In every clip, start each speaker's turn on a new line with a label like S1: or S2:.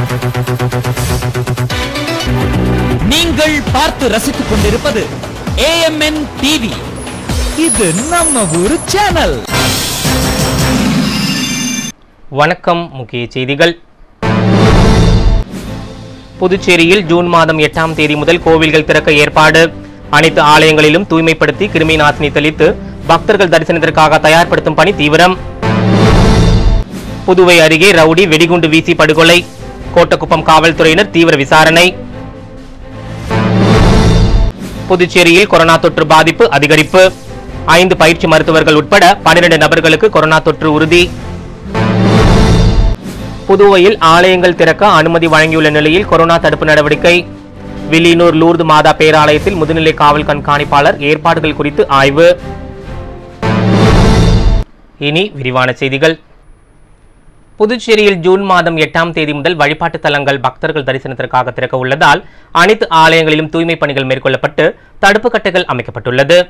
S1: நீங்கள் பார்த்து ரசித்துக் கொண்டிருப்பது ஏஎம்என் டிவி இது நம்ம ஊரு சேனல்
S2: வணக்கம் முக்கிய செய்திகள் புதுச்சேரியில் ஜூன் மாதம் எட்டாம் தேதி முதல் கோவில்கள் திறக்க ஏற்பாடு அனைத்து ஆலயங்களிலும் தூய்மைப்படுத்தி கிருமி நாசினி தெளித்து பக்தர்கள் தரிசனத்திற்காக தயார்படுத்தும் பணி தீவிரம் புதுவை அருகே ரவுடி வெடிகுண்டு வீசி படுகொலை கோட்டக்குப்பம் காவல்துறையினர் தீவிர விசாரணை புதுச்சேரியில் கொரோனா தொற்று பாதிப்பு அதிகரிப்பு ஐந்து பயிற்சி மருத்துவர்கள் உட்பட பன்னிரண்டு நபர்களுக்கு கொரோனா தொற்று உறுதி புதுவையில் ஆலயங்கள் திறக்க அனுமதி வழங்கியுள்ள நிலையில் கொரோனா தடுப்பு நடவடிக்கை வில்லியனூர் லூர்து மாதா பேராலயத்தில் முதுநிலை காவல் கண்காணிப்பாளர் ஏற்பாடுகள் குறித்து ஆய்வு இனி விரிவான செய்திகள் புதுச்சேரியில் ஜூன் மாதம் எட்டாம் தேதி முதல் வழிபாட்டுத் தலங்கள் பக்தர்கள் தரிசனத்திற்காக திறக்க உள்ளதால் அனைத்து ஆலயங்களிலும் தூய்மை பணிகள் மேற்கொள்ளப்பட்டு தடுப்பு கட்டைகள் அமைக்கப்பட்டுள்ளது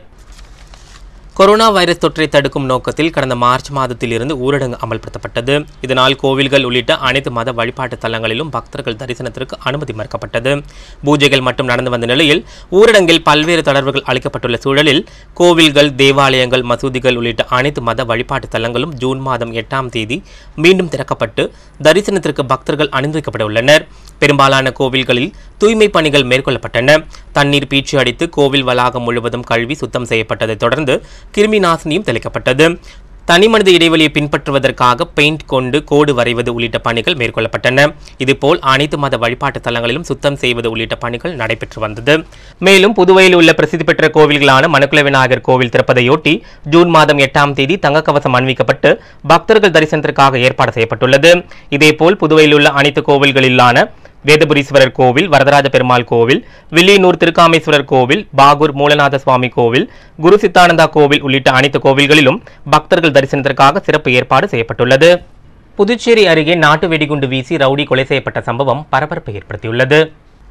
S2: கொரோனா வைரஸ் தொற்றை தடுக்கும் நோக்கத்தில் கடந்த மார்ச் மாதத்தில் இருந்து ஊரடங்கு அமல்படுத்தப்பட்டது இதனால் கோவில்கள் உள்ளிட்ட அனைத்து மத வழிபாட்டு தலங்களிலும் பக்தர்கள் தரிசனத்திற்கு அனுமதி மறுக்கப்பட்டது பூஜைகள் மட்டும் நடந்து வந்த நிலையில் ஊரடங்கில் பல்வேறு தளர்வுகள் அளிக்கப்பட்டுள்ள சூழலில் கோவில்கள் தேவாலயங்கள் மசூதிகள் உள்ளிட்ட அனைத்து மத வழிபாட்டு தலங்களும் ஜூன் மாதம் எட்டாம் தேதி மீண்டும் திறக்கப்பட்டு தரிசனத்திற்கு பக்தர்கள் அனுமதிக்கப்பட உள்ளனர் பெரும்பாலான கோவில்களில் தூய்மை பணிகள் மேற்கொள்ளப்பட்டன தண்ணீர் பீச்சு அடித்து கோவில் வளாகம் முழுவதும் கழுவி சுத்தம் செய்யப்பட்டதைத் தொடர்ந்து கிருமி நாசினியும் தெளிக்கப்பட்டது தனிமனித இடைவெளியை பின்பற்றுவதற்காக பெயிண்ட் கொண்டு கோடு வரைவது உள்ளிட்ட பணிகள் மேற்கொள்ளப்பட்டன இதுபோல் அனைத்து மத வழிபாட்டு தலங்களிலும் சுத்தம் செய்வது உள்ளிட்ட பணிகள் நடைபெற்று வந்தது மேலும் புதுவையில் உள்ள பிரசித்தி பெற்ற கோவில்களான மணக்குள விநாயகர் கோவில் திறப்பதையொட்டி ஜூன் மாதம் எட்டாம் தேதி தங்கக்கவசம் அணிவிக்கப்பட்டு பக்தர்கள் தரிசனத்திற்காக ஏற்பாடு செய்யப்பட்டுள்ளது இதேபோல் புதுவையில் உள்ள அனைத்து கோவில்களிலான வேதபுரீஸ்வரர் கோவில் வரதராஜ பெருமாள் கோவில் வில்லியனூர் திருக்காமேஸ்வரர் கோவில் பாகூர் மூலநாத சுவாமி கோவில் குரு சித்தானந்தா கோவில் உள்ளிட்ட அனைத்து கோவில்களிலும் பக்தர்கள் தரிசனத்திற்காக சிறப்பு ஏற்பாடு செய்யப்பட்டுள்ளது புதுச்சேரி அருகே நாட்டு வெடிகுண்டு வீசி ரவுடி கொலை செய்யப்பட்ட சம்பவம் பரபரப்பை ஏற்படுத்தியுள்ளது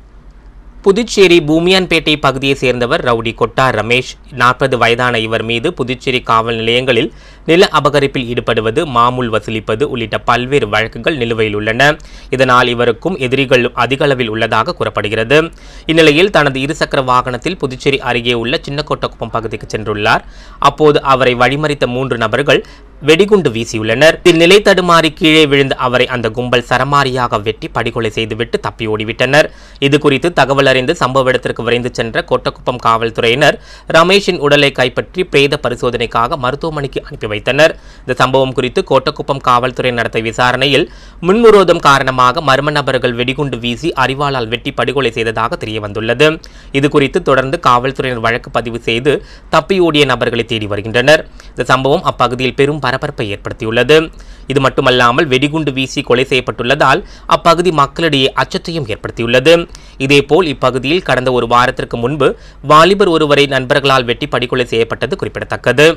S2: புதுச்சேரி பூமியான்பேட்டை பகுதியைச் சேர்ந்தவர் ரவுடி கொட்டார் ரமேஷ் நாற்பது வயதான இவர் மீது புதுச்சேரி காவல் நிலையங்களில் நில அபகரிப்பில் ஈடுபடுவது மாமூல் வசூலிப்பது உள்ளிட்ட பல்வேறு வழக்குகள் நிலுவையில் உள்ளன இதனால் இவருக்கும் எதிரிகள் அதிக அளவில் உள்ளதாக கூறப்படுகிறது இந்நிலையில் தனது இருசக்கர வாகனத்தில் புதுச்சேரி அருகே உள்ள சின்னக்கோட்டக்குப்பம் பகுதிக்கு சென்றுள்ளார் அப்போது அவரை வழிமறித்த மூன்று நபர்கள் வெடிகுண்டு வீசியுள்ளனர் இதில் நிலை தடுமாறி கீழே விழுந்த அவரை அந்த கும்பல் சரமாரியாக வெட்டி படுகொலை செய்துவிட்டு தப்பி ஓடிவிட்டனர் இது குறித்து தகவல் அறிந்து சம்பவ இடத்திற்கு விரைந்து சென்ற கோட்டக்குப்பம் காவல்துறையினர் ரமேஷின் உடலை கைப்பற்றி பிரேத பரிசோதனைக்காக மருத்துவமனைக்கு அனுப்பி வைத்தனர் இந்த சம்பவம் குறித்து கோட்டக்குப்பம் காவல்துறை நடத்திய விசாரணையில் முன்விரோதம் காரணமாக மர்ம நபர்கள் வெடிகுண்டு வீசி அறிவாளால் வெட்டி படுகொலை செய்ததாக தெரிய வந்துள்ளது இது குறித்து தொடர்ந்து காவல்துறையினர் வழக்கு பதிவு செய்து தப்பி ஓடிய நபர்களை தேடி வருகின்றனர் இந்த சம்பவம் அப்பகுதியில் பெரும் பரபரப்பை ஏற்படுத்தியுள்ளது இது மட்டுமல்லாமல் வெடிகுண்டு வீசி கொலை செய்யப்பட்டுள்ளதால் அப்பகுதி மக்களிடையே அச்சத்தையும் ஏற்படுத்தியுள்ளது இதேபோல் இப்பகுதியில் கடந்த ஒரு வாரத்திற்கு முன்பு வாலிபர் ஒருவரை நண்பர்களால் வெட்டி படுகொலை செய்யப்பட்டது குறிப்பிடத்தக்கது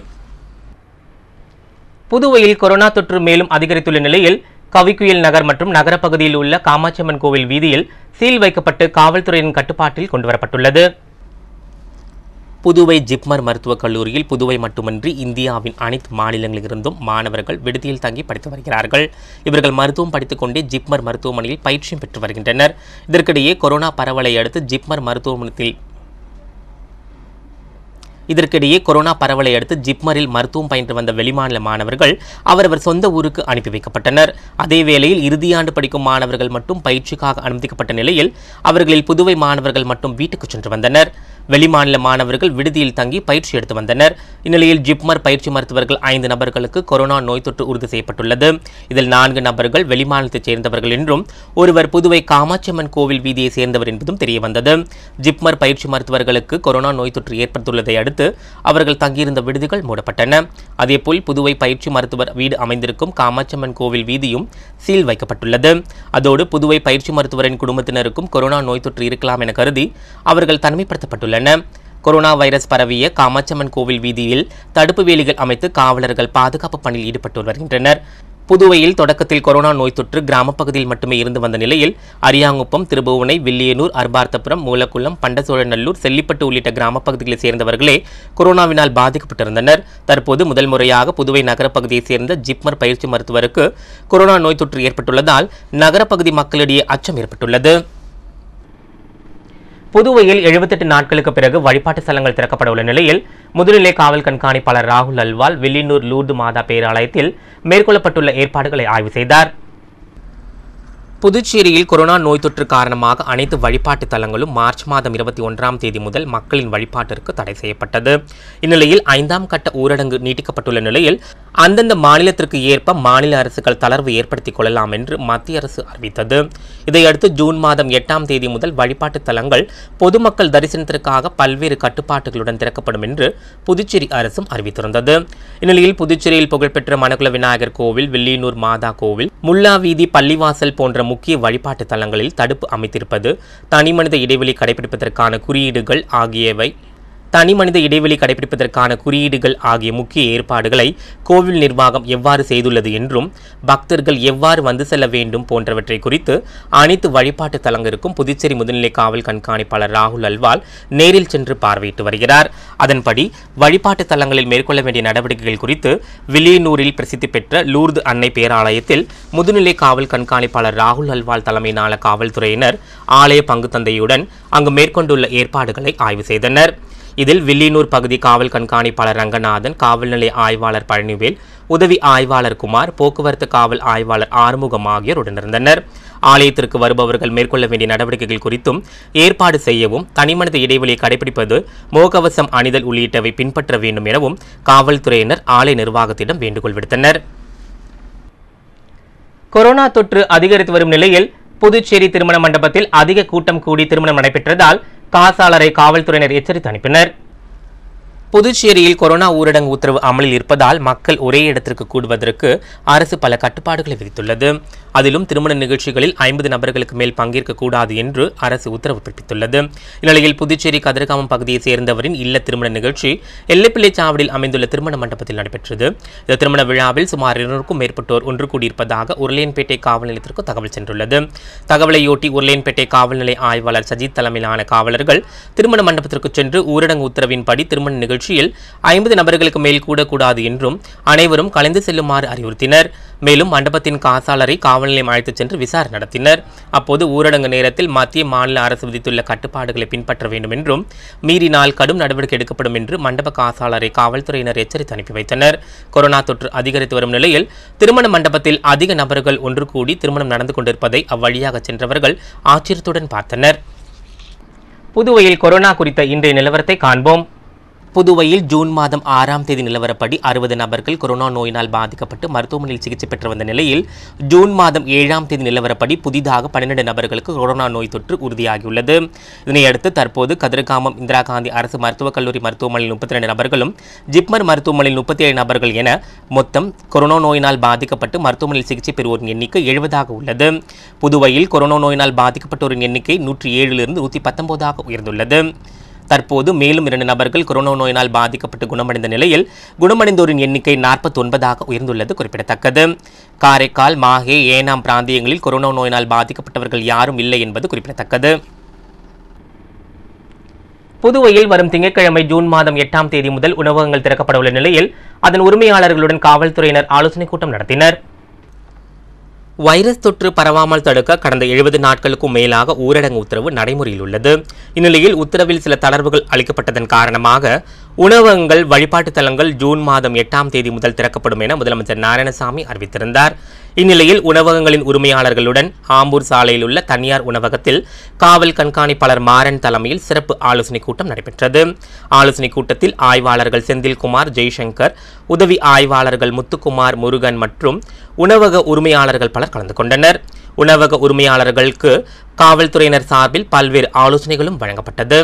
S2: புதுவையில் கொரோனா தொற்று மேலும் அதிகரித்துள்ள நிலையில் கவிக்குயில் நகர் மற்றும் நகரப்பகுதியில் உள்ள காமாட்சியம்மன் கோவில் வீதியில் சீல் வைக்கப்பட்டு காவல்துறையின் கட்டுப்பாட்டில் கொண்டுவரப்பட்டுள்ளது புதுவை ஜிப்மர் மருத்துவக் கல்லூரியில் புதுவை மட்டுமின்றி இந்தியாவின் அனைத்து மாநிலங்களிலிருந்தும் மாணவர்கள் விடுதியில் தங்கி படித்து வருகிறார்கள் இவர்கள் மருத்துவம் படித்துக்கொண்டே ஜிப்மர் மருத்துவமனையில் பயிற்சியும் பெற்று வருகின்றனர் இதற்கிடையே கொரோனா பரவலை அடுத்து ஜிப்மர் மருத்துவமனையில் இதற்கிடையே கொரோனா பரவலை அடுத்து ஜிப்மரில் மருத்துவம் பயின்று வந்த வெளிமாநில மாணவர்கள் அவரவர் சொந்த ஊருக்கு அனுப்பி வைக்கப்பட்டனர் அதே வேளையில் இறுதியாண்டு படிக்கும் மாணவர்கள் மட்டும் பயிற்சிக்காக அனுமதிக்கப்பட்ட நிலையில் அவர்களில் புதுவை மாணவர்கள் மட்டும் வீட்டுக்கு சென்று வந்தனர் வெளிமாநில மாணவர்கள் விடுதியில் தங்கி பயிற்சி எடுத்து வந்தனர் இந்நிலையில் ஜிப்மர் பயிற்சி மருத்துவர்கள் ஐந்து நபர்களுக்கு கொரோனா நோய் தொற்று உறுதி செய்யப்பட்டுள்ளது இதில் நான்கு நபர்கள் வெளிமாநிலத்தைச் சேர்ந்தவர்கள் என்றும் ஒருவர் புதுவை காமாட்சியம்மன் கோவில் வீதியை சேர்ந்தவர் என்பதும் தெரியவந்தது ஜிப்மர் பயிற்சி மருத்துவர்களுக்கு கொரோனா நோய் தொற்று ஏற்பட்டுள்ளதை அடுத்து அவர்கள் தங்கியிருந்த விடுதிகள் மூடப்பட்டன அதேபோல் புதுவை பயிற்சி மருத்துவர் வீடு அமைந்திருக்கும் காமாட்சியம்மன் கோவில் வீதியும் சீல் வைக்கப்பட்டுள்ளது அதோடு புதுவை பயிற்சி மருத்துவரின் குடும்பத்தினருக்கும் கொரோனா நோய் தொற்று இருக்கலாம் என கருதி அவர்கள் தனிமைப்படுத்தப்பட்டுள்ளனர் கொரோனா வைரஸ் பரவிய காமாட்சியம்மன் கோவில் வீதியில் தடுப்பு வேலிகள் அமைத்து காவலர்கள் பாதுகாப்பு பணியில் ஈடுபட்டு வருகின்றனர் புதுவையில் தொடக்கத்தில் கொரோனா நோய் தொற்று கிராமப் பகுதியில் மட்டுமே இருந்து வந்த நிலையில் அரியாங்குப்பம் திருபுவனை வில்லியனூர் அர்பார்த்தபுரம் மூலக்குளம் பண்டசோழநல்லூர் செல்லிப்பட்டு உள்ளிட்ட கிராமப் பகுதிகளைச் சேர்ந்தவர்களே கொரோனாவினால் பாதிக்கப்பட்டிருந்தனர் தற்போது முதல் முறையாக புதுவை நகரப் பகுதியைச் சேர்ந்த ஜிப்மர் பயிற்சி மருத்துவருக்கு கொரோனா நோய் தொற்று ஏற்பட்டுள்ளதால் நகரப்பகுதி மக்களிடையே அச்சம் ஏற்பட்டுள்ளது புதுவையில் 78 நாட்களுக்கு பிறகு வழிபாட்டு ஸ்தலங்கள் திறக்கப்பட உள்ள நிலையில் முதுநிலை காவல் கண்காணிப்பாளர் ராகுல் அல்வால் வில்லியனூர் லூர்து மாதா பேராலயத்தில் மேற்கொள்ளப்பட்டுள்ள ஏற்பாடுகளை ஆய்வு செய்தார் புதுச்சேரியில் கொரோனா நோய் தொற்று காரணமாக அனைத்து வழிபாட்டு தலங்களும் மார்ச் மாதம் இருபத்தி ஒன்றாம் தேதி முதல் மக்களின் வழிபாட்டிற்கு தடை செய்யப்பட்டது இந்நிலையில் ஐந்தாம் கட்ட ஊரடங்கு நீட்டிக்கப்பட்டுள்ள நிலையில் அந்தந்த மாநிலத்திற்கு ஏற்ப மாநில அரசுகள் தளர்வு ஏற்படுத்திக் கொள்ளலாம் என்று மத்திய அரசு அறிவித்தது இதையடுத்து ஜூன் மாதம் எட்டாம் தேதி முதல் வழிபாட்டு தலங்கள் பொதுமக்கள் தரிசனத்திற்காக பல்வேறு கட்டுப்பாட்டுகளுடன் திறக்கப்படும் என்று புதுச்சேரி அரசும் அறிவித்திருந்தது இந்நிலையில் புதுச்சேரியில் புகழ்பெற்ற மணக்குள விநாயகர் கோவில் வில்லியனூர் மாதா கோவில் முல்லா வீதி பள்ளிவாசல் போன்ற முக்கிய வழிபாட்டு தலங்களில் தடுப்பு அமைத்திருப்பது தனிமனித இடைவெளி கடைபிடிப்பதற்கான குறியீடுகள் ஆகியவை தனிமனித இடைவெளி கடைபிடிப்பதற்கான குறியீடுகள் ஆகிய முக்கிய ஏற்பாடுகளை கோவில் நிர்வாகம் எவ்வாறு செய்துள்ளது என்றும் பக்தர்கள் எவ்வாறு வந்து செல்ல வேண்டும் போன்றவற்றை குறித்து அனைத்து வழிபாட்டு தலங்களுக்கும் புதுச்சேரி முதுநிலை காவல் கண்காணிப்பாளர் ராகுல் அல்வால் நேரில் சென்று பார்வையிட்டு வருகிறார் அதன்படி வழிபாட்டு தலங்களில் மேற்கொள்ள வேண்டிய நடவடிக்கைகள் குறித்து வில்லியனூரில் பிரசித்தி பெற்ற லூர்து அன்னை பேராலயத்தில் முதுநிலை காவல் கண்காணிப்பாளர் ராகுல் அல்வால் தலைமையிலான காவல்துறையினர் ஆலய பங்கு தந்தையுடன் அங்கு மேற்கொண்டுள்ள ஏற்பாடுகளை ஆய்வு செய்தனர் இதில் வில்லியனூர் பகுதி காவல் கண்காணிப்பாளர் ரங்கநாதன் காவல் நிலைய ஆய்வாளர் பழனிவேல் உதவி ஆய்வாளர் குமார் போக்குவரத்து காவல் ஆய்வாளர் ஆறுமுகம் ஆகியோர் உடனிருந்தனர் ஆலயத்திற்கு வருபவர்கள் மேற்கொள்ள வேண்டிய நடவடிக்கைகள் குறித்தும் ஏற்பாடு செய்யவும் தனிமனித இடைவெளியை கடைபிடிப்பது முகக்கவசம் அணிதல் உள்ளிட்டவை பின்பற்ற வேண்டும் எனவும் காவல்துறையினர் ஆலய நிர்வாகத்திடம் வேண்டுகோள் விடுத்தனர் கொரோனா தொற்று அதிகரித்து வரும் நிலையில் புதுச்சேரி திருமண மண்டபத்தில் அதிக கூட்டம் கூடி திருமணம் நடைபெற்றதால் காசாளரை காவல்துறையினர் எச்சரித்து அனுப்பினர் புதுச்சேரியில் கொரோனா ஊரடங்கு உத்தரவு அமலில் இருப்பதால் மக்கள் ஒரே இடத்திற்கு கூடுவதற்கு அரசு பல கட்டுப்பாடுகளை விதித்துள்ளது அதிலும் திருமண நிகழ்ச்சிகளில் ஐம்பது நபர்களுக்கு மேல் பங்கேற்க கூடாது என்று அரசு உத்தரவு பிறப்பித்துள்ளது இந்நிலையில் புதுச்சேரி கதிர்காமம் பகுதியைச் சேர்ந்தவரின் இல்ல திருமண நிகழ்ச்சி எல்லைப்பிள்ளை சாவடியில் அமைந்துள்ள திருமண மண்டபத்தில் நடைபெற்றது இந்த திருமண விழாவில் சுமார் இருநூறுக்கும் மேற்பட்டோர் ஒன்று கூடியிருப்பதாக உருளையன்பேட்டை காவல் நிலையத்திற்கு தகவல் சென்றுள்ளது தகவலையொட்டி உருளையன்பேட்டை காவல் நிலைய ஆய்வாளர் சஜித் தலைமையிலான காவலர்கள் திருமண மண்டபத்திற்கு சென்று ஊரடங்கு உத்தரவின்படி திருமண நிகழ்ச்சியில் ஐம்பது நபர்களுக்கு மேல் கூடக்கூடாது என்றும் அனைவரும் கலந்து செல்லுமாறு அறிவுறுத்தினர் மேலும் மண்டபத்தின் காசாளரை காவல் நிலையம் அழைத்துச் சென்று விசாரணை நடத்தினர் அப்போது ஊரடங்கு நேரத்தில் மத்திய மாநில அரசு விதித்துள்ள கட்டுப்பாடுகளை பின்பற்ற வேண்டும் என்றும் மீறினால் கடும் நடவடிக்கை எடுக்கப்படும் என்று மண்டப காசாளரை காவல்துறையினர் எச்சரித்து அனுப்பி வைத்தனர் கொரோனா தொற்று அதிகரித்து வரும் நிலையில் திருமண மண்டபத்தில் அதிக நபர்கள் ஒன்று கூடி திருமணம் நடந்து கொண்டிருப்பதை அவ்வழியாக சென்றவர்கள் ஆச்சரியத்துடன் பார்த்தனர் புதுவையில் கொரோனா குறித்த இன்றைய நிலவரத்தை காண்போம் புதுவையில் ஜூன் மாதம் ஆறாம் தேதி நிலவரப்படி அறுபது நபர்கள் கொரோனா நோயினால் பாதிக்கப்பட்டு மருத்துவமனையில் சிகிச்சை பெற்று வந்த நிலையில் ஜூன் மாதம் ஏழாம் தேதி நிலவரப்படி புதிதாக பன்னிரண்டு நபர்களுக்கு கொரோனா நோய் தொற்று உறுதியாகியுள்ளது இதனையடுத்து தற்போது கதிர்காமம் இந்திரா காந்தி அரசு மருத்துவக் கல்லூரி மருத்துவமனையில் முப்பத்தி ரெண்டு நபர்களும் ஜிப்மர் மருத்துவமனையில் முப்பத்தி ஏழு நபர்கள் என மொத்தம் கொரோனா நோயினால் பாதிக்கப்பட்டு மருத்துவமனையில் சிகிச்சை பெறுவோரின் எண்ணிக்கை எழுபதாக உள்ளது புதுவையில் கொரோனா நோயினால் பாதிக்கப்பட்டோரின் எண்ணிக்கை நூற்றி ஏழிலிருந்து நூற்றி பத்தொன்பதாக உயர்ந்துள்ளது தற்போது மேலும் இரண்டு நபர்கள் கொரோனா நோயினால் பாதிக்கப்பட்டு குணமடைந்த நிலையில் குணமடைந்தோரின் எண்ணிக்கை நாற்பத்தி ஒன்பதாக உயர்ந்துள்ளது குறிப்பிடத்தக்கது காரைக்கால் மாஹே ஏனாம் பிராந்தியங்களில் கொரோனா நோயினால் பாதிக்கப்பட்டவர்கள் யாரும் இல்லை என்பது குறிப்பிடத்தக்கது புதுவையில் வரும் திங்கட்கிழமை ஜூன் மாதம் எட்டாம் தேதி முதல் உணவகங்கள் திறக்கப்பட உள்ள நிலையில் அதன் உரிமையாளர்களுடன் காவல்துறையினர் ஆலோசனைக் கூட்டம் நடத்தினர் வைரஸ் தொற்று பரவாமல் தடுக்க கடந்த எழுபது நாட்களுக்கும் மேலாக ஊரடங்கு உத்தரவு நடைமுறையில் உள்ளது இந்நிலையில் உத்தரவில் சில தளர்வுகள் அளிக்கப்பட்டதன் காரணமாக உணவகங்கள் வழிபாட்டுத் தலங்கள் ஜூன் மாதம் எட்டாம் தேதி முதல் திறக்கப்படும் என முதலமைச்சர் நாராயணசாமி அறிவித்திருந்தார் இந்நிலையில் உணவகங்களின் உரிமையாளர்களுடன் ஆம்பூர் சாலையில் உள்ள தனியார் உணவகத்தில் காவல் கண்காணிப்பாளர் மாறன் தலைமையில் சிறப்பு ஆலோசனைக் கூட்டம் நடைபெற்றது ஆலோசனைக் கூட்டத்தில் ஆய்வாளர்கள் செந்தில்குமார் ஜெய்சங்கர் உதவி ஆய்வாளர்கள் முத்துக்குமார் முருகன் மற்றும் உணவக உரிமையாளர்கள் பலர் கலந்து கொண்டனர் உணவக உரிமையாளர்களுக்கு காவல்துறையினர் சார்பில் பல்வேறு ஆலோசனைகளும் வழங்கப்பட்டது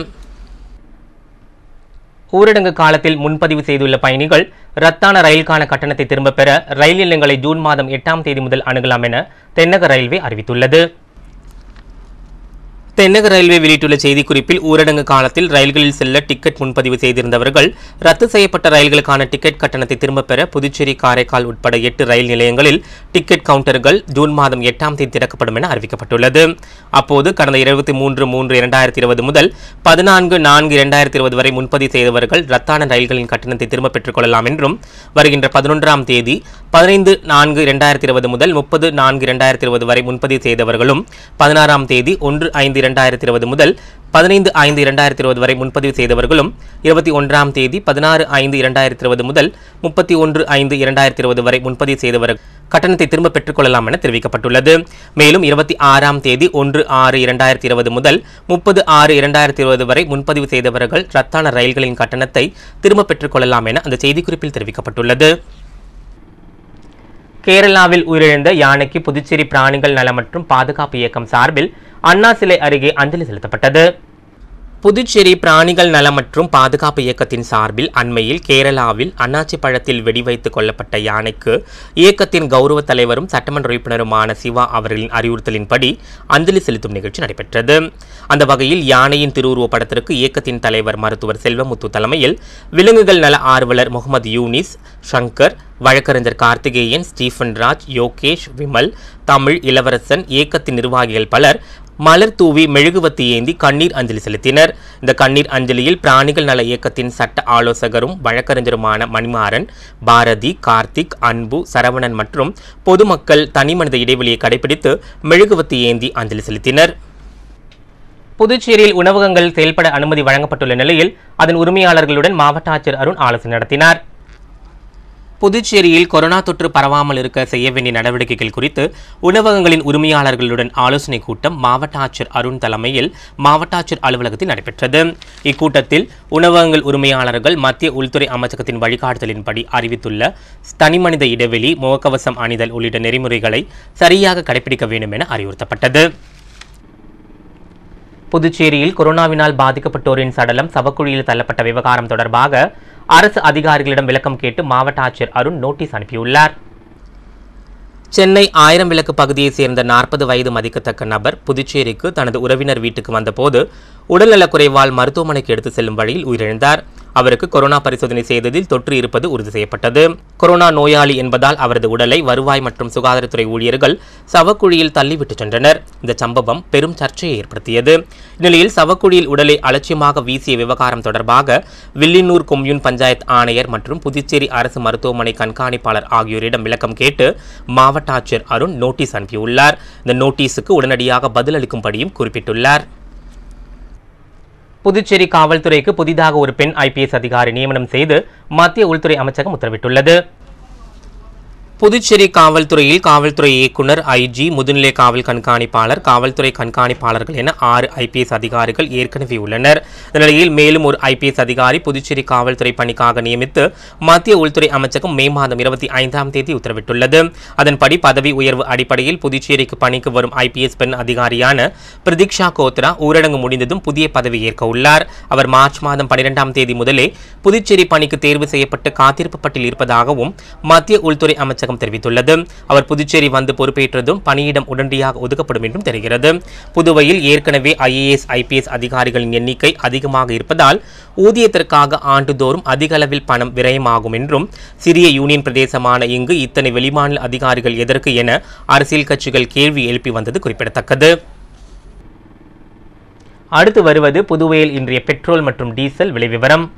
S2: ஊரடங்கு காலத்தில் முன்பதிவு செய்துள்ள பயணிகள் ரத்தான ரயிலுக்கான கட்டணத்தை திரும்பப் பெற ரயில் நிலையங்களை ஜூன் மாதம் எட்டாம் தேதி முதல் அணுகலாம் என தென்னக ரயில்வே அறிவித்துள்ளது தென்னக ரயில்வே வெளியிட்டுள்ள செய்திக்குறிப்பில் ஊரடங்கு காலத்தில் ரயில்களில் செல்ல டிக்கெட் முன்பதிவு செய்திருந்தவர்கள் ரத்து செய்யப்பட்ட ரயில்களுக்கான டிக்கெட் கட்டணத்தை திரும்பப் பெற புதுச்சேரி காரைக்கால் உட்பட எட்டு ரயில் நிலையங்களில் டிக்கெட் கவுண்டர்கள் ஜூன் மாதம் எட்டாம் தேதி திறக்கப்படும் என அறிவிக்கப்பட்டுள்ளது அப்போது கடந்த இருபத்தி மூன்று மூன்று இரண்டாயிரத்தி இருபது முதல் பதினான்கு நான்கு இரண்டாயிரத்தி இருபது வரை முன்பதிவு செய்தவர்கள் ரத்தான ரயில்களின் கட்டணத்தை திரும்ப பெற்றுக் கொள்ளலாம் என்றும் வருகின்ற பதினொன்றாம் தேதி பதினைந்து நான்கு இரண்டாயிரத்தி இருபது முதல் முப்பது நான்கு இரண்டாயிரத்தி இருபது வரை முன்பதிவு செய்தவர்களும் பதினாறாம் தேதி ஒன்று ஐந்து இரண்டாயிரத்தி இருபது முதல் பதினைந்து ஐந்து இரண்டாயிரத்தி இருபது வரை முன்பதிவு செய்தவர்களும் இருபத்தி ஒன்றாம் தேதி பதினாறு ஐந்து இரண்டாயிரத்தி இருபது முதல் முப்பத்தி ஒன்று ஐந்து இரண்டாயிரத்தி இருபது வரை முன்பதிவு செய்தவர்கள் கட்டணத்தை திரும்ப பெற்றுக் கொள்ளலாம் என தெரிவிக்கப்பட்டுள்ளது மேலும் இருபத்தி ஆறாம் தேதி ஒன்று ஆறு இரண்டாயிரத்தி இருபது முதல் முப்பது ஆறு இரண்டாயிரத்தி இருபது வரை முன்பதிவு செய்தவர்கள் ரத்தான ரயில்களின் கட்டணத்தை திரும்ப பெற்றுக் கொள்ளலாம் என அந்த செய்திக்குறிப்பில் தெரிவிக்கப்பட்டுள்ளது கேரளாவில் உயிரிழந்த யானைக்கு புதுச்சேரி பிராணிகள் நல மற்றும் பாதுகாப்பு இயக்கம் சார்பில் அண்ணா சிலை அருகே அஞ்சலி செலுத்தப்பட்டது புதுச்சேரி பிராணிகள் நல மற்றும் பாதுகாப்பு இயக்கத்தின் சார்பில் அண்மையில் கேரளாவில் அண்ணாச்சி பழத்தில் வெடிவைத்து கொல்லப்பட்ட யானைக்கு இயக்கத்தின் கௌரவ தலைவரும் சட்டமன்ற உறுப்பினருமான சிவா அவர்களின் அறிவுறுத்தலின்படி அஞ்சலி செலுத்தும் நிகழ்ச்சி நடைபெற்றது அந்த வகையில் யானையின் திருவுருவப் படத்திற்கு இயக்கத்தின் தலைவர் மருத்துவர் செல்வமுத்து தலைமையில் விலங்குகள் நல ஆர்வலர் முகமது யூனிஸ் சங்கர் வழக்கறிஞர் கார்த்திகேயன் ஸ்டீஃபன் ராஜ் யோகேஷ் விமல் தமிழ் இளவரசன் இயக்கத்தின் நிர்வாகிகள் பலர் மலர் தூவி மெழுகுவத்தி ஏந்தி கண்ணீர் அஞ்சலி செலுத்தினர் இந்த கண்ணீர் அஞ்சலியில் பிராணிகள் நல இயக்கத்தின் சட்ட ஆலோசகரும் வழக்கறிஞருமான மணிமாறன் பாரதி கார்த்திக் அன்பு சரவணன் மற்றும் பொதுமக்கள் தனிமனித இடைவெளியை கடைபிடித்து மெழுகுவத்தி ஏந்தி அஞ்சலி செலுத்தினர் புதுச்சேரியில் உணவகங்கள் செயல்பட அனுமதி வழங்கப்பட்டுள்ள நிலையில் அதன் உரிமையாளர்களுடன் மாவட்ட ஆட்சியர் அருண் ஆலோசனை நடத்தினார் புதுச்சேரியில் கொரோனா தொற்று பரவாமல் இருக்க செய்ய வேண்டிய நடவடிக்கைகள் குறித்து உணவகங்களின் உரிமையாளர்களுடன் ஆலோசனைக் கூட்டம் மாவட்ட ஆட்சியர் அருண் தலைமையில் மாவட்ட ஆட்சியர் அலுவலகத்தில் நடைபெற்றது இக்கூட்டத்தில் உணவகங்கள் உரிமையாளர்கள் மத்திய உள்துறை அமைச்சகத்தின் வழிகாட்டுதலின்படி அறிவித்துள்ள தனிமனித இடைவெளி முகக்கவசம் அணிதல் உள்ளிட்ட நெறிமுறைகளை சரியாக கடைபிடிக்க வேண்டும் என அறிவுறுத்தப்பட்டது புதுச்சேரியில் கொரோனாவினால் பாதிக்கப்பட்டோரின் சடலம் சவக்குழியில் தள்ளப்பட்ட விவகாரம் தொடர்பாக அரசு அதிகாரிகளிடம் விளக்கம் கேட்டு மாவட்ட ஆட்சியர் அருண் நோட்டீஸ் அனுப்பியுள்ளார் சென்னை ஆயிரம் விளக்கு பகுதியைச் சேர்ந்த நாற்பது வயது மதிக்கத்தக்க நபர் புதுச்சேரிக்கு தனது உறவினர் வீட்டுக்கு வந்தபோது உடல்நலக்குறைவால் மருத்துவமனைக்கு எடுத்து செல்லும் வழியில் உயிரிழந்தார் அவருக்கு கொரோனா பரிசோதனை செய்ததில் தொற்று இருப்பது உறுதி செய்யப்பட்டது கொரோனா நோயாளி என்பதால் அவரது உடலை வருவாய் மற்றும் சுகாதாரத்துறை ஊழியர்கள் சவக்குழியில் தள்ளிவிட்டு சென்றனர் இந்த சம்பவம் பெரும் சர்ச்சையை ஏற்படுத்தியது இந்நிலையில் சவக்குழியில் உடலை அலட்சியமாக வீசிய விவகாரம் தொடர்பாக வில்லியனூர் கொம்யூன் பஞ்சாயத் ஆணையர் மற்றும் புதுச்சேரி அரசு மருத்துவமனை கண்காணிப்பாளர் ஆகியோரிடம் விளக்கம் கேட்டு மாவட்ட ஆட்சியர் அருண் நோட்டீஸ் அனுப்பியுள்ளார் இந்த நோட்டீஸுக்கு உடனடியாக பதிலளிக்கும்படியும் குறிப்பிட்டுள்ளார் புதுச்சேரி காவல்துறைக்கு புதிதாக ஒரு பெண் ஐபிஎஸ் அதிகாரி நியமனம் செய்து மத்திய உள்துறை அமைச்சகம் உத்தரவிட்டுள்ளது புதுச்சேரி காவல்துறையில் காவல்துறை இயக்குனர் ஐஜி முதுநிலை காவல் கண்காணிப்பாளர் காவல்துறை கண்காணிப்பாளர்கள் என ஆறு ஐபிஎஸ் அதிகாரிகள் ஏற்கனவே உள்ளனர் இந்த நிலையில் மேலும் ஒரு ஐபிஎஸ் அதிகாரி புதுச்சேரி காவல்துறை பணிக்காக நியமித்து மத்திய உள்துறை அமைச்சகம் மே மாதம் இருபத்தி ஐந்தாம் தேதி உத்தரவிட்டுள்ளது அதன்படி பதவி உயர்வு அடிப்படையில் புதுச்சேரிக்கு பணிக்கு வரும் ஐபிஎஸ் பெண் அதிகாரியான பிரதீக்ஷா கோத்ரா ஊரடங்கு முடிந்ததும் புதிய பதவி ஏற்க உள்ளார் அவர் மார்ச் மாதம் பனிரெண்டாம் தேதி முதலே புதுச்சேரி பணிக்கு தேர்வு செய்யப்பட்டு காத்திருப்பு பட்டியல் இருப்பதாகவும் மத்திய உள்துறை அமைச்சகம் தெரிவித்துள்ளது அவர் புதுச்சேரி வந்து பொறுப்பேற்றதும் பணியிடம் உடனடியாக ஒதுக்கப்படும் என்றும் தெரிகிறது புதுவையில் ஏற்கனவே ஐஏஎஸ் ஐபிஎஸ் அதிகாரிகளின் எண்ணிக்கை அதிகமாக இருப்பதால் ஊதியத்திற்காக ஆண்டுதோறும் அதிக அளவில் பணம் விரயமாகும் என்றும் சிறிய யூனியன் பிரதேசமான இங்கு இத்தனை வெளிமாநில அதிகாரிகள் எதற்கு என அரசியல் கட்சிகள் கேள்வி எழுப்பி வந்தது குறிப்பிடத்தக்கது அடுத்து வருவது புதுவையில் இன்றைய பெட்ரோல் மற்றும் டீசல் விலை விவரம்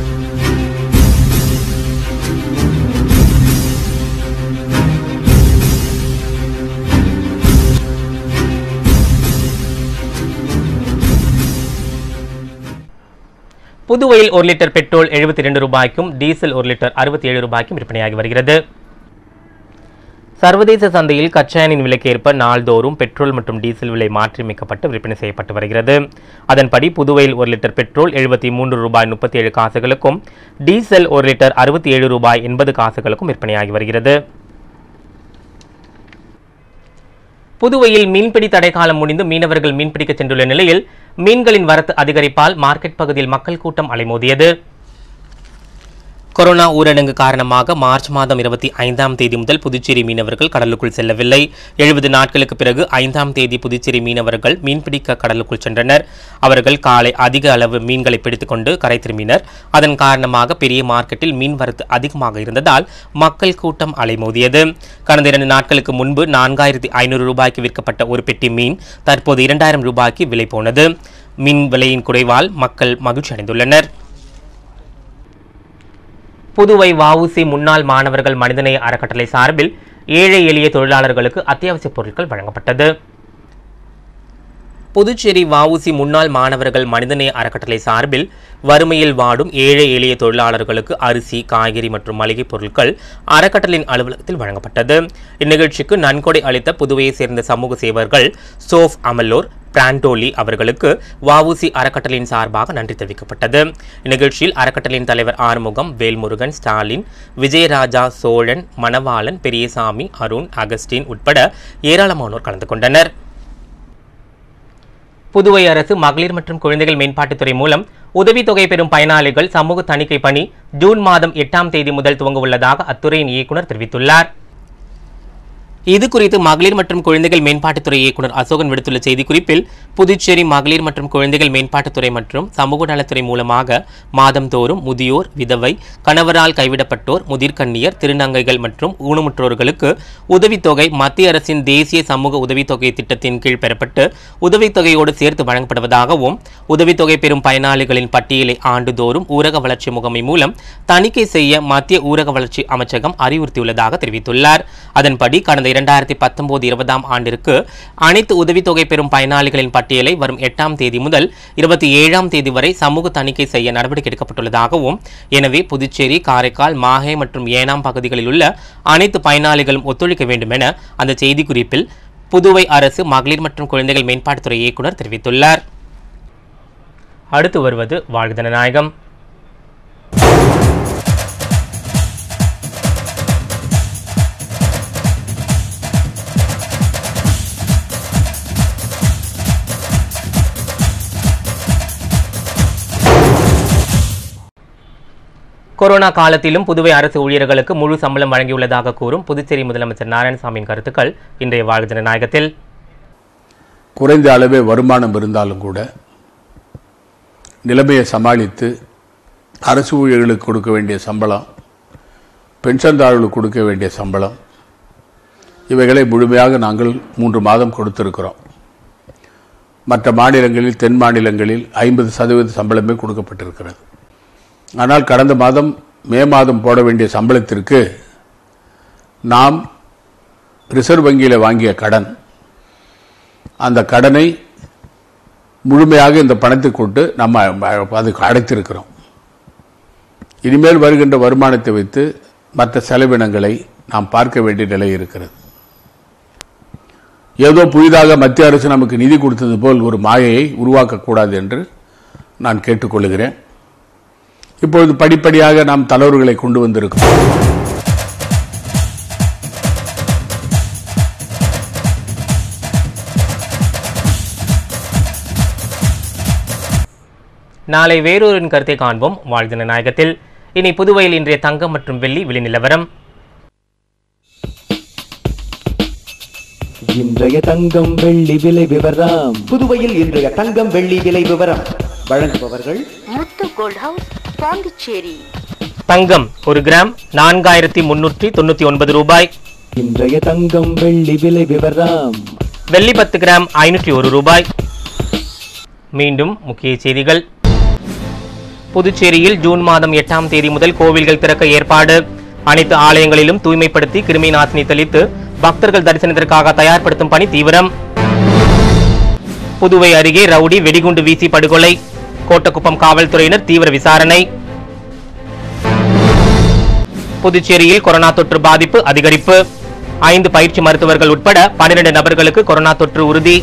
S2: புதுவையில் ஒரு லிட்டர் பெட்ரோல் எழுபத்தி ரெண்டு ரூபாய்க்கும் டீசல் ஒரு லிட்டர் அறுபத்தி ஏழு ரூபாய்க்கும் விற்பனையாகி வருகிறது சர்வதேச சந்தையில் கச்சா எண்ணெயின் விலைக்கேற்ப நாள்தோறும் பெட்ரோல் மற்றும் டீசல் விலை மாற்றியமைக்கப்பட்டு விற்பனை செய்யப்பட்டு வருகிறது அதன்படி புதுவையில் ஒரு லிட்டர் பெட்ரோல் எழுபத்தி மூன்று ரூபாய் முப்பத்தி ஏழு காசுகளுக்கும் டீசல் ஒரு லிட்டர் அறுபத்தி ஏழு ரூபாய் எண்பது காசுகளுக்கும் விற்பனையாகி வருகிறது புதுவையில் மீன்பிடி தடைக்காலம் முடிந்து மீனவர்கள் மீன்பிடிக்க சென்றுள்ள நிலையில் மீன்களின் வரத்து அதிகரிப்பால் மார்க்கெட் பகுதியில் மக்கள் கூட்டம் அலைமோதியது கொரோனா ஊரடங்கு காரணமாக மார்ச் மாதம் இருபத்தி ஐந்தாம் தேதி முதல் புதுச்சேரி மீனவர்கள் கடலுக்குள் செல்லவில்லை எழுபது நாட்களுக்கு பிறகு ஐந்தாம் தேதி புதுச்சேரி மீனவர்கள் மீன்பிடிக்க கடலுக்குள் சென்றனர் அவர்கள் காலை அதிக அளவு மீன்களை பிடித்துக்கொண்டு கரை திரும்பினர் அதன் காரணமாக பெரிய மார்க்கெட்டில் மீன் வரத்து அதிகமாக இருந்ததால் மக்கள் கூட்டம் அலைமோதியது கடந்த இரண்டு நாட்களுக்கு முன்பு நான்காயிரத்தி ஐநூறு ரூபாய்க்கு விற்கப்பட்ட ஒரு பெட்டி மீன் தற்போது இரண்டாயிரம் ரூபாய்க்கு விலை போனது மீன் விலையின் குறைவால் மக்கள் மகிழ்ச்சி அடைந்துள்ளனர் புதுவை வஉசி முன்னாள் மாணவர்கள் மனிதநேய அறக்கட்டளை சார்பில் ஏழை எளிய தொழிலாளர்களுக்கு அத்தியாவசிய பொருட்கள் வழங்கப்பட்டது புதுச்சேரி வஉசி முன்னாள் மாணவர்கள் மனிதநேய அறக்கட்டளை சார்பில் வறுமையில் வாடும் ஏழை எளிய தொழிலாளர்களுக்கு அரிசி காய்கறி மற்றும் மளிகைப் பொருட்கள் அறக்கட்டளையின் அலுவலகத்தில் வழங்கப்பட்டது இந்நிகழ்ச்சிக்கு நன்கொடை அளித்த புதுவையைச் சேர்ந்த சமூக சேவர்கள் சோஃப் அமல்லோர் பிராண்டோலி அவர்களுக்கு வஉசி அறக்கட்டளையின் சார்பாக நன்றி தெரிவிக்கப்பட்டது இந்நிகழ்ச்சியில் அறக்கட்டளையின் தலைவர் ஆறுமுகம் வேல்முருகன் ஸ்டாலின் விஜயராஜா சோழன் மணவாளன் பெரியசாமி அருண் அகஸ்டின் உட்பட ஏராளமானோர் கலந்து கொண்டனர் புதுவை அரசு மகளிர் மற்றும் குழந்தைகள் மேம்பாட்டுத்துறை மூலம் உதவித்தொகை பெறும் பயனாளிகள் சமூக தணிக்கை பணி ஜூன் மாதம் எட்டாம் தேதி முதல் துவங்க உள்ளதாக அத்துறையின் இயக்குனர் தெரிவித்துள்ளார் இது குறித்து மகளிர் மற்றும் குழந்தைகள் மேம்பாட்டுத்துறை இயக்குனர் அசோகன் விடுத்துள்ள செய்திக்குறிப்பில் புதுச்சேரி மகளிர் மற்றும் குழந்தைகள் மேம்பாட்டுத்துறை மற்றும் சமூக நலத்துறை மூலமாக மாதந்தோறும் முதியோர் விதவை கணவரால் கைவிடப்பட்டோர் முதிர்கண்ணியர் திருநங்கைகள் மற்றும் ஊனமுற்றோர்களுக்கு உதவித்தொகை மத்திய அரசின் தேசிய சமூக உதவித்தொகை திட்டத்தின் கீழ் பெறப்பட்டு உதவித்தொகையோடு சேர்த்து வழங்கப்படுவதாகவும் உதவித்தொகை பெறும் பயனாளிகளின் பட்டியலை ஆண்டுதோறும் ஊரக வளர்ச்சி முகமை மூலம் தணிக்கை செய்ய மத்திய ஊரக வளர்ச்சி அமைச்சகம் அறிவுறுத்தியுள்ளதாக தெரிவித்துள்ளார் அதன்படி கடந்த இரண்டாயிரத்தி பத்தொன்பது இருபதாம் ஆண்டிற்கு அனைத்து உதவித்தொகை பெறும் பயனாளிகளின் பட்டியலை வரும் எட்டாம் தேதி முதல் இருபத்தி ஏழாம் தேதி வரை சமூக தணிக்கை செய்ய நடவடிக்கை எடுக்கப்பட்டுள்ளதாகவும் எனவே புதுச்சேரி காரைக்கால் மாஹே மற்றும் ஏனாம் பகுதிகளில் உள்ள அனைத்து பயனாளிகளும் ஒத்துழைக்க வேண்டும் என அந்த செய்திக்குறிப்பில் புதுவை அரசு மகளிர் மற்றும் குழந்தைகள் மேம்பாட்டுத்துறை இயக்குனர் தெரிவித்துள்ளார் அடுத்து வருவது வாழ்க ஜனநாயகம் கொரோனா காலத்திலும் புதுவை அரசு ஊழியர்களுக்கு முழு சம்பளம் வழங்கியுள்ளதாக கூறும் புதுச்சேரி முதலமைச்சர் நாராயணசாமியின் கருத்துக்கள் இன்றைய வாழ்க ஜனநாயகத்தில்
S3: குறைந்த அளவே வருமானம் இருந்தாலும் கூட நிலைமையை சமாளித்து அரசு ஊழியர்களுக்கு கொடுக்க வேண்டிய சம்பளம் பென்ஷன்தாரர்களுக்கு கொடுக்க வேண்டிய சம்பளம் இவைகளை முழுமையாக நாங்கள் மூன்று மாதம் கொடுத்திருக்கிறோம் மற்ற மாநிலங்களில் தென் மாநிலங்களில் ஐம்பது சதவீத சம்பளமே கொடுக்கப்பட்டிருக்கிறது ஆனால் கடந்த மாதம் மே மாதம் போட வேண்டிய சம்பளத்திற்கு நாம் ரிசர்வ் வங்கியில் வாங்கிய கடன் அந்த கடனை முழுமையாக இந்த பணத்தை கொண்டு நம்ம அதுக்கு அடைத்திருக்கிறோம் இனிமேல் வருகின்ற வருமானத்தை வைத்து மற்ற செலவினங்களை நாம் பார்க்க வேண்டிய நிலை இருக்கிறது ஏதோ புதிதாக மத்திய அரசு நமக்கு நிதி கொடுத்தது போல் ஒரு மாயையை உருவாக்கக்கூடாது என்று நான் கேட்டுக்கொள்கிறேன் இப்பொழுது படிப்படியாக நாம் தளர்வுகளை கொண்டு வந்திருக்கிறோம்
S2: நாளை வேறொரு கருத்தை காண்போம் வாழ்க ஜனநாயகத்தில் இனி புதுவையில் இன்றைய தங்கம் மற்றும் வெள்ளி விலை நிலவரம்
S4: இன்றைய தங்கம் வெள்ளி விலை விவரம்
S5: புதுவையில் இன்றைய தங்கம் வெள்ளி விலை விவரம் வழங்குபவர்கள்
S6: முத்து கோல்ட் ஹவுஸ் பாண்டிச்சேரி
S2: தங்கம் ஒரு கிராம் நான்காயிரத்தி முன்னூற்றி தொண்ணூற்றி ஒன்பது ரூபாய்
S4: இன்றைய தங்கம் வெள்ளி விலை விவரம்
S2: வெள்ளி பத்து கிராம் ஐநூற்றி ஒரு ரூபாய் மீண்டும் முக்கிய செய்திகள் புதுச்சேரியில் ஜூன் மாதம் எட்டாம் தேதி முதல் கோவில்கள் திறக்க ஏற்பாடு அனைத்து ஆலயங்களிலும் தூய்மைப்படுத்தி கிருமி நாசினி தெளித்து பக்தர்கள் தரிசனத்திற்காக தயார்படுத்தும் பணி தீவிரம் புதுவை அருகே ரவுடி வெடிகுண்டு வீசி படுகொலை கோட்டக்குப்பம் காவல்துறையினர் தீவிர விசாரணை புதுச்சேரியில் கொரோனா தொற்று பாதிப்பு அதிகரிப்பு ஐந்து பயிற்சி மருத்துவர்கள் உட்பட பன்னிரண்டு நபர்களுக்கு கொரோனா தொற்று உறுதி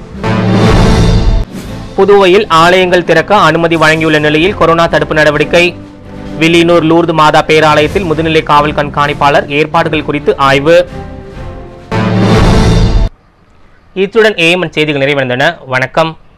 S2: புதுவையில் ஆலயங்கள் திறக்க அனுமதி வழங்கியுள்ள நிலையில் கொரோனா தடுப்பு நடவடிக்கை வில்லியனூர் லூர்து மாதா பேராலயத்தில் முதுநிலை காவல் கண்காணிப்பாளர் ஏற்பாடுகள் குறித்து ஆய்வு இத்துடன் ஏஎம்என் செய்திகள் நிறைவடைந்தன வணக்கம்